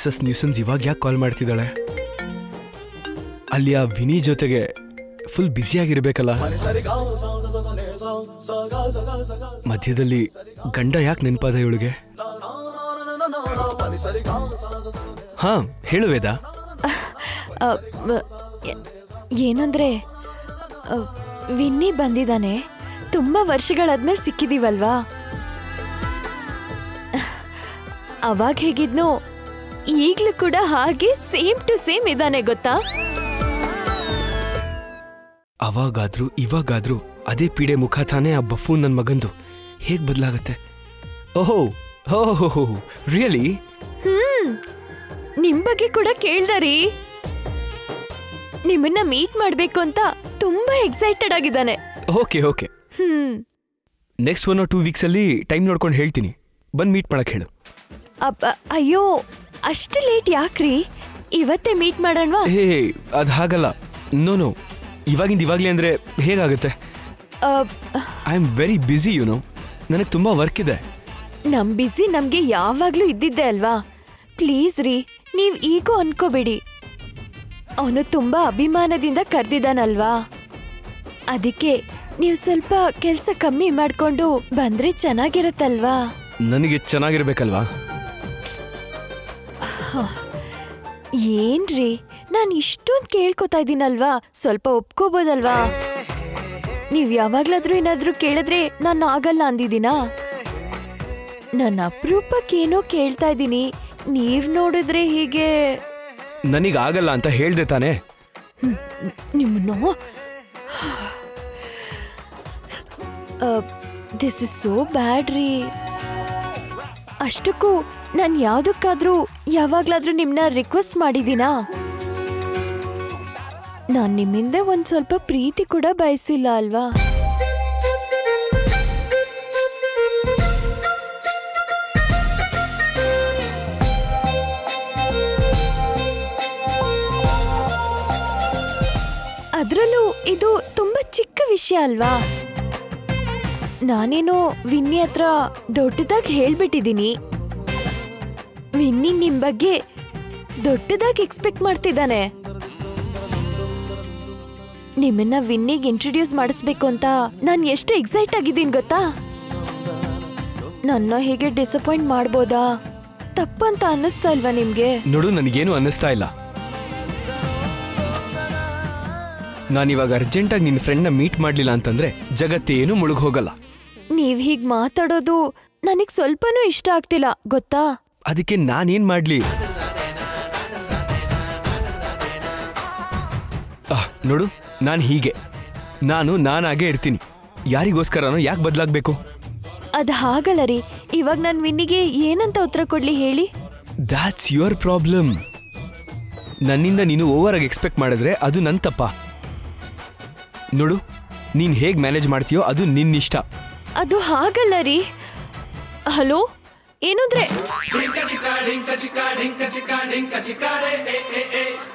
Mrs nuisance ಇವಾಗ ಯಾಕೆ ಕಾಲ್ ಮಾಡ್ತಿದ್ದಾಳೆ ಅಲ್ಲಿ ಆ ವಿನಿ ಜೊತೆಗೆ ಫುಲ್ ಬ್ಯುಸಿಯಾಗಿರ್ಬೇಕಲ್ಲ ಮಧ್ಯದಲ್ಲಿ ಗಂಡ ಯಾಕೆ ನೆನಪಾದ ಇವಳಿಗೆ ಹಾ ಹೇಳು ವೇದ ಅ, ಮ- ಎ- ಏನಂದ್ರೆ ಅ, ವಿನ್ನಿ ಬಂದಿದ್ದಾನೆ ತುಂಬಾ ವರ್ಷಗಳಾದ್ಮೇಲೆ ಸಿಕ್ಕಿದೀವಲ್ವಾ ಅವಾಗ ಹೇಗಿದ್ನೋ ಈಗ್ಲೂ ಕೂಡ ಹಾಗೆ ಸೇಮ್ ಟು ಸೇಮ್ ಇದ್ದಾನೆ ಗೊತ್ತಾ ಅವಾಗಾದ್ರೂ ಇವಾಗಾದ್ರೂ ಅದೇ ಪೀಡೆ ಮುಖ ತಾನೇ ಆ ಬಫೂನ್ ನನ್ನ ಮಗಂದು ಹೇಗ್ ಬದಲಾಗತ್ತೆ ಓಹೋ ಹೋ ರಿಯಲಿ ಹ್ಮ್ ನಿಮ್ ಬಗ್ಗೆ ಕೂಡ ಕೇಳ್ದಾರಿ ನಿಮ್ಮನ್ನ ಮೀಟ್ ಮಾಡ್ಬೇಕು ಅಂತ ತುಂಬಾ ಎಕ್ಸೈಟೆಡ್ ಆಗಿದ್ದಾನೆ okay okay hmm next one or two ವೀಕ್ಸಲ್ಲಿ ಟೈಮ್ ನೋಡ್ಕೊಂಡು ಹೇಳ್ತೀನಿ ಬಂದು ಮೀಟ್ ಮಾಡಕ್ ಹೇಳು ಅಬ್ಬ ಅಯ್ಯೋ ಅಷ್ಟು ಲೇಟ್ ಯಾಕ್ರಿ ಇವತ್ತೇ ಮೀಟ್ ಮಾಡೋಣವಾ ಹೇ ಅದು ಹಾಗಲ್ಲ ನೋ ನೋ ಇವಾಗಿಂದ ಇವಾಗಲೇ ಅಂದರೆ ಹೇಗಾಗುತ್ತೆ I am very busy you know ನನಗೆ ತುಂಬ ವರ್ಕ್ ಇದೆ ನಮ್ ಬಿಸಿ ನಮ್ಗೆ ಯಾವಾಗ್ಲೂ ಇದ್ದಿದ್ದೆ ಅಲ್ವಾ ಪ್ಲೀಸ್ ರೀ ನೀವ್ ಈಗೂ ಅನ್ಕೋಬೇಡಿ ಅವನು ತುಂಬಾ ಅಭಿಮಾನದಿಂದ ಕರ್ದಿದ್ದಾನಲ್ವಾ ಅದಕ್ಕೆ ನೀವು ಸ್ವಲ್ಪ ಕೆಲ್ಸ ಕಮ್ಮಿ ಮಾಡ್ಕೊಂಡು ಬಂದ್ರೆ ಚೆನ್ನಾಗಿರತ್ತಲ್ವಾ ನನಗೆ ಚೆನ್ನಾಗಿರ್ಬೇಕಲ್ವಾ ಏನ್ರಿ ನಾನು ಇಷ್ಟೊಂದು ಕೇಳ್ಕೊತಾ ಇದ್ದೀನಲ್ವಾ ಸ್ವಲ್ಪ ಒಪ್ಕೋಬೋದಲ್ವಾ ನೀವ್ ಯಾವಾಗ್ಲಾದ್ರೂ ಏನಾದ್ರೂ ಕೇಳಿದ್ರೆ ನಾನು ಆಗಲ್ಲ ಅಂದಿದ್ದೀನಾ ನನ್ನ ಅಪರೂಪಕ್ಕೇನೋ ಕೇಳ್ತಾ ಇದ್ದೀನಿ ನೀವ್ ನೋಡಿದ್ರೆ ಹೀಗೆ ನನಗೆ ಆಗಲ್ಲ ಅಂತ ಹೇಳ್ದೆ ತಾನೇ ನಿಮ್ಮನ್ನು ದಿಸ್ ಇಸ್ ಸೋ ಬ್ಯಾಡ್ ರೀ ಅಷ್ಟಕ್ಕೂ ನಾನು ಯಾವ್ದಕ್ಕಾದ್ರೂ ಯಾವಾಗ್ಲಾದ್ರೂ ನಿಮ್ಮನ್ನ ರಿಕ್ವೆಸ್ಟ್ ಮಾಡಿದ್ದೀನಾ ನಾನು ನಿಮ್ಮಿಂದ ಒಂದ್ ಸ್ವಲ್ಪ ಪ್ರೀತಿ ಕೂಡ ಬಯಸಿಲ್ಲ ಅಲ್ವಾ ಅದ್ರಲ್ಲೂ ಇದು ತುಂಬಾ ಚಿಕ್ಕ ವಿಷಯ ಅಲ್ವಾ ನಾನೇನೋ ವಿನ್ನಿ ಹತ್ರ ದೊಡ್ಡದಾಗಿ ಹೇಳ್ಬಿಟ್ಟಿದ್ದೀನಿ ವಿನ್ನಿ ನಿಮ್ ಬಗ್ಗೆ ದೊಡ್ಡದಾಗಿ ಎಕ್ಸ್ಪೆಕ್ಟ್ ಮಾಡ್ತಿದ್ದಾನೆ ನಿಮ್ಮನ್ನ ವಿನ್ನಿಗೆ ಇಂಟ್ರೊಡ್ಯೂಸ್ ಮಾಡಿಸ್ಬೇಕು ಅಂತ ನಾನು ಎಷ್ಟು ಎಕ್ಸೈಟ್ ಆಗಿದ್ದೀನಿ ಗೊತ್ತಾ ನನ್ನ ಹೇಗೆ ಡಿಸಪಾಯಿಂಟ್ ಮಾಡ್ಬೋದಾ ತಪ್ಪಂತ ಅನ್ನಿಸ್ತಾ ಇಲ್ವಾ ನಿಮ್ಗೆ ನೋಡು ನನಗೇನು ಅನ್ನಿಸ್ತಾ ಇಲ್ಲ ನಾನಿವಾಗ ಅರ್ಜೆಂಟಾಗಿ ನಿನ್ನ ಫ್ರೆಂಡ್ನ ಮೀಟ್ ಮಾಡಲಿಲ್ಲ ಅಂತಂದ್ರೆ ಜಗತ್ತೇನು ಮುಳುಗ್ ಹೋಗಲ್ಲ ನೀವ್ ಹೀಗ್ ಮಾತಾಡೋದು ನನಗ್ ಸ್ವಲ್ಪನೂ ಇಷ್ಟ ಆಗ್ತಿಲ್ಲ ಗೊತ್ತಾ ಅದಕ್ಕೆ ನಾನೇನ್ ಮಾಡ್ಲಿ ಆಹ್, ನೋಡು ನಾನು ಹೀಗೆ ನಾನು ನಾನಾಗೇ ಇರ್ತೀನಿ ಯಾರಿಗೋಸ್ಕರನೋ ಯಾಕೆ ಬದಲಾಗಬೇಕು ಅದ್ ಹಾಗಲ್ಲ ರೀ ಇವಾಗ ನನ್ ವಿನ್ನಿಗೆ ಏನಂತ ಉತ್ತರ ಕೊಡ್ಲಿ ಹೇಳಿ ದ್ಯಾಟ್ಸ್ ಯುವರ್ ಪ್ರಾಬ್ಲಮ್ ನನ್ನಿಂದ ನೀನು ಓವರ್ ಆಗಿ ಎಕ್ಸ್ಪೆಕ್ಟ್ ಮಾಡಿದ್ರೆ ಅದು ನನ್ನ ತಪ್ಪ ನೋಡು ನೀನು ಹೇಗೆ ಮ್ಯಾನೇಜ್ ಮಾಡ್ತೀಯೋ ಅದು ನಿನ್ನಿಷ್ಟ ಅದು ಹಾಗಲ್ಲ ರೀ ಹಲೋ ಏನಂದ್ರೆ